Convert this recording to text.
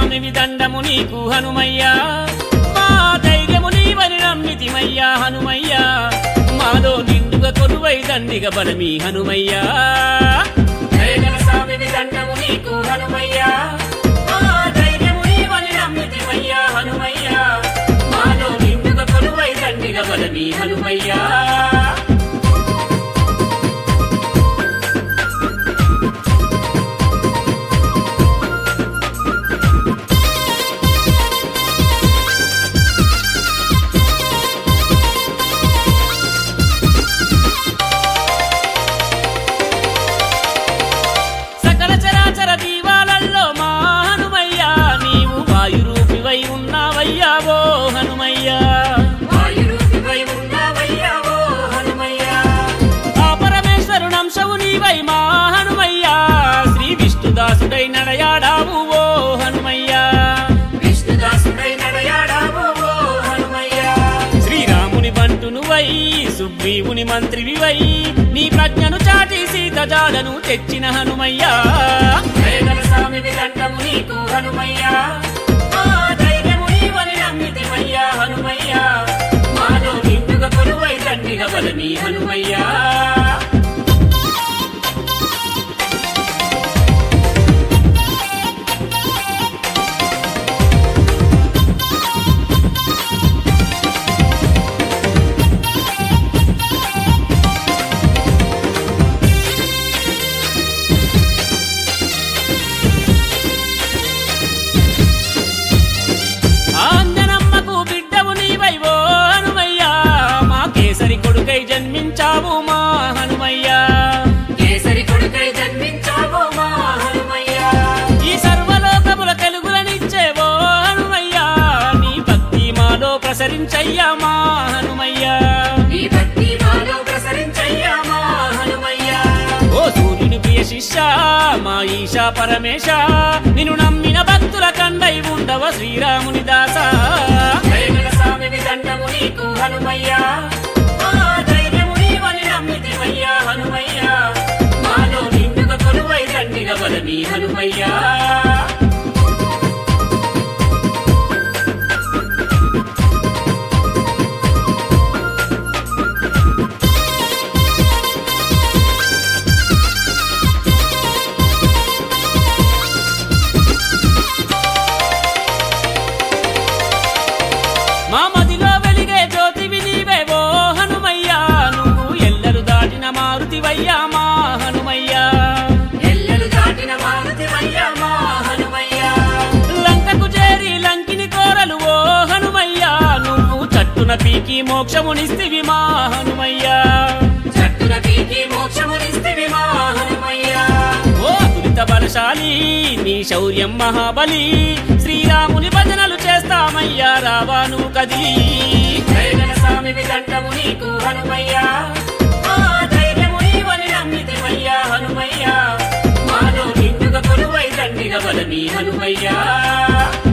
స్వామివి దండము నీకు హనుమయ్యా మా ధైర్యము నీవని నమ్మితిమయ్యా హనుమయ్యా మాలో నిండుగా కొలువై దండిగా బలమి హనుమయ్యా దయగల స్వామివి దండము నీకు హనుమయ్యా మా ధైర్యము నీవని నమ్మితిమయ్యా హనుమయ్యా మాలో నిండుగా కొలువై దండిగా బలమి హనుమయ్యా సకల చరాచర జీవాలల్లో మా హనుమయ్యా నీవు వాయురూపివై ఉన్నావయ్యా ఓ హనుమయ్యా వాయురూపివై ఉన్నావయ్యా ఓ హనుమయ్యా ఆ పరమేశ్వరునంశవు నీవై మా హనుమయ్యా శ్రీ విష్ణుదాసుడై నడయాడావు ఓ హనుమయ్యా విష్ణుదాసుడై నడయాడావు ఓ హనుమయ్యా శ్రీరాముని బంటునువై సుగ్రీవుని మంత్రివివై నీ ప్రజ్ఞను చాటి సీత జాడను తెచ్చిన హనుమయ్యా వేదన స్వామివి దండము నీకు హనుమయ్యా మా ధైర్యము నీవని నమ్మితిమయ్యా హనుమయ్యా మాలో నిండుగా కొలువై దండిగా బలమి హనుమయ్యా ఆంజనమ్మకు బిడ్డవు నీవై ఓ హనుమయ్యా మా కేసరి కొడుకై జన్మించావు మా హనుమయ్యా కేసరి కొడుకై జన్మించావు మా హనుమయ్యా ఈ సర్వలోకముల తెలుగులనిచ్చేవో హనుమయ్యా నీ భక్తి మాలో ప్రసరించయ్యా మా హనుమయ్యా నీ భక్తి మాలో ప్రసరించయ్యా మా హనుమయ్యా ఓ సూర్యుని ప్రియ శిష్య మా ఈశా పరమేశ నిన్ను నమ్మిన భక్తుల కండై ఉండవ శ్రీరాముని దాస స్వామిని దండము నీకు హనుమయ్యా మా ధైర్యము నీవని నమ్మితిమయ్యా హనుమయ్యా మాలో నిండుగా కొలువై దండిగా బలమి హనుమయ్యా మా మదిలో వెలిగే జ్యోతివి నీవే ఓ హనుమయ్యా నువ్వు ఎల్లరు దాటిన మారుతివయ్యా మా హనుమయ్యా ఎల్లరు దాటిన మారుతివయ్యా మా హనుమయ్యా లంకకు చేరి లంకిని కోరలు ఓ హనుమయ్యా నువ్వు చట్టున పీకి మోక్షమునిస్తివి మా హనుమయ్యా చట్టున పీకి మోక్షమునిస్తివి మా హనుమయ్యా ఓ అతులిత బలశాలి నీ శౌర్యం మహాబలి శ్రీరాముని భజనలు చేస్తామయ్యా రావాను కదిలి వేదన స్వామివి దండము నీకు హనుమయ్యా మా ధైర్యము నీవని నమ్మితిమయ్యా హనుమయ్యా మాలో నిండుగా కొలువై దండిగా బలమి హనుమయ్యా